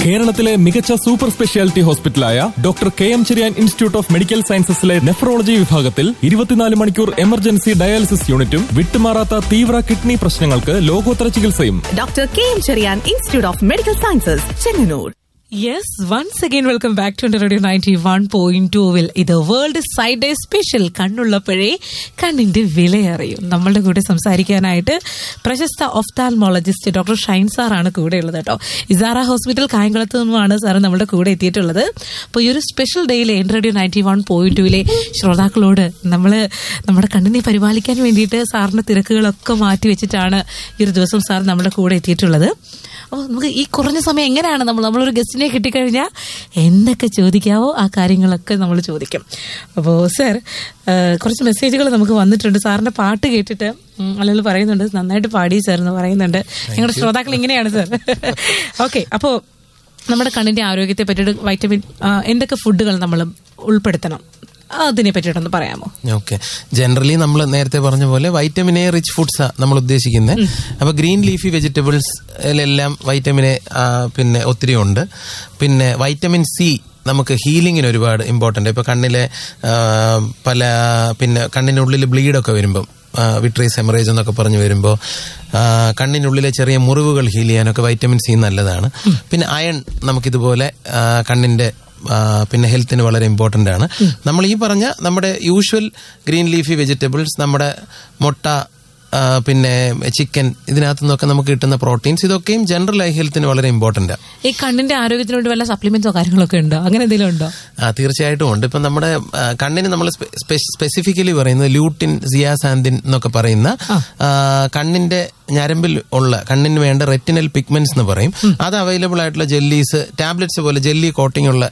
കേരളത്തിലെ മികച്ച super speciality ഹോസ്പിറ്റലായ doctor K M Cherian institute of medical സയൻസസിലെ നെഫ്രോളജി വിഭാഗത്തിൽ ഇരുപത്തിനാല് മണിക്കൂർ എമർജൻസി ഡയാലിസിസ് യൂണിറ്റും വിട്ടുമാറാത്ത തീവ്ര കിഡ്നി പ്രശ്നങ്ങൾക്ക് ലോകോത്തര ചികിത്സയും doctor K M Cherian institute of medical sciences Chengannur yes once again welcome back to radio ninety one point ടൂവിൽ ഇത് വേൾഡ് സൈഡ് ഡേ സ്പെഷ്യൽ കണ്ണുള്ളപ്പോഴേ കണ്ണിന്റെ വില അറിയും നമ്മളുടെ കൂടെ സംസാരിക്കാനായിട്ട് പ്രശസ്ത ഒഫ്താൽമോളജിസ്റ്റ് ഡോക്ടർ ഷൈൻ സാറാണ് കൂടെ ഉള്ളത് കേട്ടോ ഇസാറ ഹോസ്പിറ്റൽ കായംകുളത്ത് നിന്നുമാണ് സാറ് നമ്മുടെ കൂടെ എത്തിയിട്ടുള്ളത് അപ്പോൾ ഈ ഒരു സ്പെഷ്യൽ ഡേയിലെ എൻ റേഡിയോ നയൻറ്റി വൺ പോയിന്റ് ടൂവിലെ ശ്രോതാക്കളോട് നമ്മൾ നമ്മുടെ കണ്ണിനെ പരിപാലിക്കാൻ വേണ്ടിയിട്ട് സാറിന്റെ തിരക്കുകളൊക്കെ മാറ്റി വെച്ചിട്ടാണ് ഈ ഒരു ദിവസം സാർ നമ്മുടെ കൂടെ എത്തിയിട്ടുള്ളത് അപ്പോൾ നമുക്ക് ഈ കുറഞ്ഞ സമയം എങ്ങനെയാണ് നമ്മൾ നമ്മളൊരു ഗസ്റ്റിനെ കിട്ടിക്കഴിഞ്ഞാൽ എന്തൊക്കെ ചോദിക്കാവോ ആ കാര്യങ്ങളൊക്കെ നമ്മൾ ചോദിക്കും അപ്പോൾ സർ കുറച്ച് മെസ്സേജുകൾ നമുക്ക് വന്നിട്ടുണ്ട് സാറിന്റെ പാട്ട് കേട്ടിട്ട് ഉം, ആളുകൾ പറയുന്നുണ്ട് നന്നായിട്ട് പാടി സാർ എന്ന് പറയുന്നുണ്ട് ഞങ്ങളുടെ ശ്രോതാക്കൾ ഇങ്ങനെയാണ് സാർ ഓക്കെ അപ്പോൾ നമ്മുടെ കണ്ണിന്റെ ആരോഗ്യത്തെ പറ്റിയിട്ട് വൈറ്റമിൻ ആ, എന്തൊക്കെ ഫുഡുകൾ നമ്മൾ ഉൾപ്പെടുത്തണം അതിനെ പറ്റിയിട്ടൊന്ന് പറയാമോ ഓക്കെ ജനറലി നമ്മൾ നേരത്തെ പറഞ്ഞ പോലെ വൈറ്റമിൻ എ റിച്ച് ഫുഡ്സ് നമ്മൾ ഉദ്ദേശിക്കുന്നത് അപ്പൊ ഗ്രീൻ ലീഫി വെജിറ്റബിൾസിലെല്ലാം വൈറ്റമിൻ എ ആ, പിന്നെ ഒത്തിരി ഉണ്ട് പിന്നെ വൈറ്റമിൻ സി നമുക്ക് ഹീലിങ്ങിന് ഒരുപാട് ഇമ്പോർട്ടന്റ് ഇപ്പൊ കണ്ണിലെ ആ, പല പിന്നെ കണ്ണിനുള്ളിൽ ബ്ലീഡൊക്കെ വരുമ്പം വിട്രീസ് ഹെമറേജ് എന്നൊക്കെ പറഞ്ഞു വരുമ്പോൾ കണ്ണിനുള്ളിലെ ചെറിയ മുറിവുകൾ ഹീൽ ചെയ്യാനൊക്കെ വൈറ്റമിൻ സി നല്ലതാണ് പിന്നെ അയൺ നമുക്കിതുപോലെ ആ, കണ്ണിന്റെ ആ, പിന്നെ ഹെൽത്തിന് വളരെ ഇമ്പോർട്ടന്റ് ആണ് നമ്മൾ ഈ പറഞ്ഞ നമ്മുടെ യൂഷ്വൽ ഗ്രീൻ ലീഫി വെജിറ്റബിൾസ് നമ്മുടെ മുട്ട ആ, പിന്നെ ചിക്കൻ ഇതിനകത്തു നിന്നൊക്കെ നമുക്ക് കിട്ടുന്ന പ്രോട്ടീൻസ് ഇതൊക്കെയും ജനറൽ ഐ ഹെൽത്തിന് വളരെ ഇമ്പോർട്ടന്റ് ആണ് ഈ കണ്ണിന്റെ ആരോഗ്യത്തിന് വേണ്ടി വല്ല സപ്ലിമെന്റ്സോ കാര്യങ്ങളൊക്കെ ഉണ്ടോ അങ്ങനെ എന്തെങ്കിലും ഉണ്ടോ ആ, തീർച്ചയായിട്ടും ഉണ്ട് ഇപ്പം നമ്മുടെ ആ, കണ്ണിന് നമ്മൾ സ്പെസിഫിക്കലി പറയുന്നത് ല്യൂട്ടിൻ സിയാസാന്തിൻ എന്നൊക്കെ പറയുന്ന ആ, കണ്ണിന്റെ ഞരമ്പിൽ ഉള്ള കണ്ണിന് വേണ്ട റെറ്റിനൽ പിഗ്മെന്റ്സ് എന്ന് പറയും അത് അവൈലബിൾ ആയിട്ടുള്ള ജെല്ലീസ് ടാബ്ലറ്റ്സ് പോലെ ജെല്ലി കോട്ടിംഗ് ഉള്ള